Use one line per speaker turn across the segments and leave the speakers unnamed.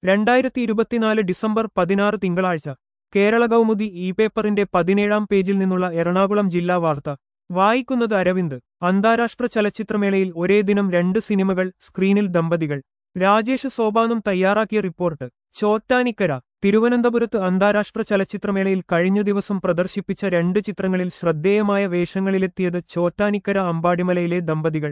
രണ്ടായിരത്തി ഇരുപത്തിനാല് ഡിസംബർ പതിനാറ് തിങ്കളാഴ്ച കേരള കൗമുദി ഇ പേപ്പറിന്റെ പതിനേഴാം പേജിൽ നിന്നുള്ള എറണാകുളം ജില്ലാ വാർത്ത വായിക്കുന്നത് അരവിന്ദ് അന്താരാഷ്ട്ര ചലച്ചിത്രമേളയിൽ ഒരേ ദിനം രണ്ട് സിനിമകൾ സ്ക്രീനിൽ ദമ്പതികൾ രാജേഷ് സോപാനം തയ്യാറാക്കിയ റിപ്പോർട്ട് ചോറ്റാനിക്കര തിരുവനന്തപുരത്ത് അന്താരാഷ്ട്ര ചലച്ചിത്രമേളയിൽ കഴിഞ്ഞ ദിവസം പ്രദർശിപ്പിച്ച രണ്ട് ചിത്രങ്ങളിൽ ശ്രദ്ധേയമായ വേഷങ്ങളിലെത്തിയത് ചോറ്റാനിക്കര അമ്പാടിമലയിലെ ദമ്പതികൾ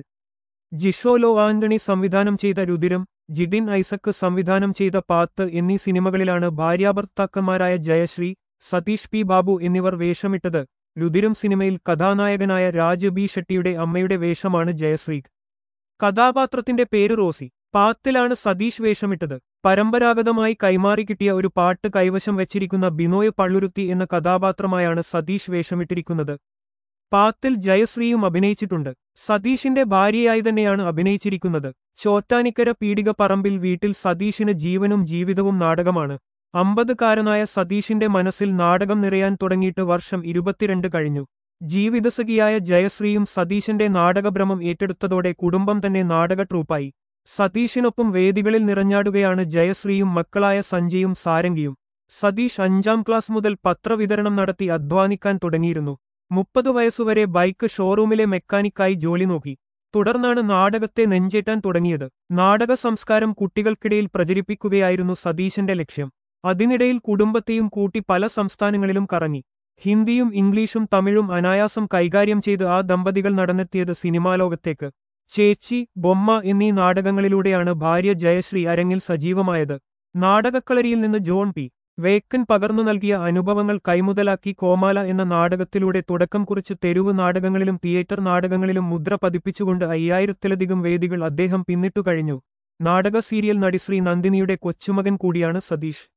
ജിഷോലോ ആന്റണി സംവിധാനം ചെയ്ത രുതിരം ജിതിൻ ഐസക്ക് സംവിധാനം ചെയ്ത പാത്ത് എന്നീ സിനിമകളിലാണ് ഭാര്യാഭർത്താക്കന്മാരായ ജയശ്രീ സതീഷ് പി ബാബു എന്നിവർ വേഷമിട്ടത് രുതിരം സിനിമയിൽ കഥാനായകനായ രാജ് ബി ഷെട്ടിയുടെ അമ്മയുടെ വേഷമാണ് ജയശ്രീ കഥാപാത്രത്തിന്റെ പേര് റോസി പാത്തിലാണ് സതീഷ് വേഷമിട്ടത് പരമ്പരാഗതമായി കൈമാറി കിട്ടിയ ഒരു പാട്ട് കൈവശം വെച്ചിരിക്കുന്ന ബിനോയ് പള്ളുരുത്തി എന്ന കഥാപാത്രമായാണ് സതീഷ് വേഷമിട്ടിരിക്കുന്നത് പാത്തിൽ ജയശ്രീയും അഭിനയിച്ചിട്ടുണ്ട് സതീഷിന്റെ ഭാര്യയായി തന്നെയാണ് അഭിനയിച്ചിരിക്കുന്നത് ചോറ്റാനിക്കര പീഡിക പറമ്പിൽ വീട്ടിൽ സതീഷിന് ജീവനും ജീവിതവും നാടകമാണ് അമ്പതുകാരനായ സതീഷിന്റെ മനസ്സിൽ നാടകം നിറയാൻ തുടങ്ങിയിട്ട് വർഷം ഇരുപത്തിരണ്ട് കഴിഞ്ഞു ജീവിതസഖിയായ ജയശ്രീയും സതീശന്റെ നാടകഭ്രമം ഏറ്റെടുത്തതോടെ കുടുംബം തന്നെ നാടക ട്രൂപ്പായി സതീഷിനൊപ്പം വേദികളിൽ നിറഞ്ഞാടുകയാണ് ജയശ്രീയും മക്കളായ സഞ്ജയും സാരംഗിയും സതീഷ് അഞ്ചാം ക്ലാസ് മുതൽ പത്രവിതരണം നടത്തി അധ്വാനിക്കാൻ തുടങ്ങിയിരുന്നു മുപ്പത് വയസ്സുവരെ ബൈക്ക് ഷോറൂമിലെ മെക്കാനിക്കായി ജോലി നോക്കി തുടർന്നാണ് നാടകത്തെ നെഞ്ചേറ്റാൻ തുടങ്ങിയത് നാടക സംസ്കാരം കുട്ടികൾക്കിടയിൽ പ്രചരിപ്പിക്കുകയായിരുന്നു സതീശന്റെ ലക്ഷ്യം അതിനിടയിൽ കുടുംബത്തെയും കൂട്ടി പല സംസ്ഥാനങ്ങളിലും കറങ്ങി ഹിന്ദിയും ഇംഗ്ലീഷും തമിഴും അനായാസം കൈകാര്യം ചെയ്ത് ആ ദമ്പതികൾ നടന്നെത്തിയത് സിനിമാലോകത്തേക്ക് ചേച്ചി ബൊമ്മ എന്നീ നാടകങ്ങളിലൂടെയാണ് ഭാര്യ ജയശ്രീ അരങ്ങിൽ സജീവമായത് നാടകക്കളരിയിൽ നിന്ന് ജോൺ പി വേക്കൻ പകർന്നു നൽകിയ അനുഭവങ്ങൾ കൈമുതലാക്കി കോമാല എന്ന നാടകത്തിലൂടെ തുടക്കം കുറിച്ച് തെരുവ് നാടകങ്ങളിലും തിയേറ്റർ നാടകങ്ങളിലും മുദ്ര പതിപ്പിച്ചുകൊണ്ട് അയ്യായിരത്തിലധികം വേദികൾ അദ്ദേഹം പിന്നിട്ടു കഴിഞ്ഞു നാടക സീരിയൽ നടി ശ്രീ നന്ദിനിയുടെ കൊച്ചുമകൻ കൂടിയാണ് സതീഷ്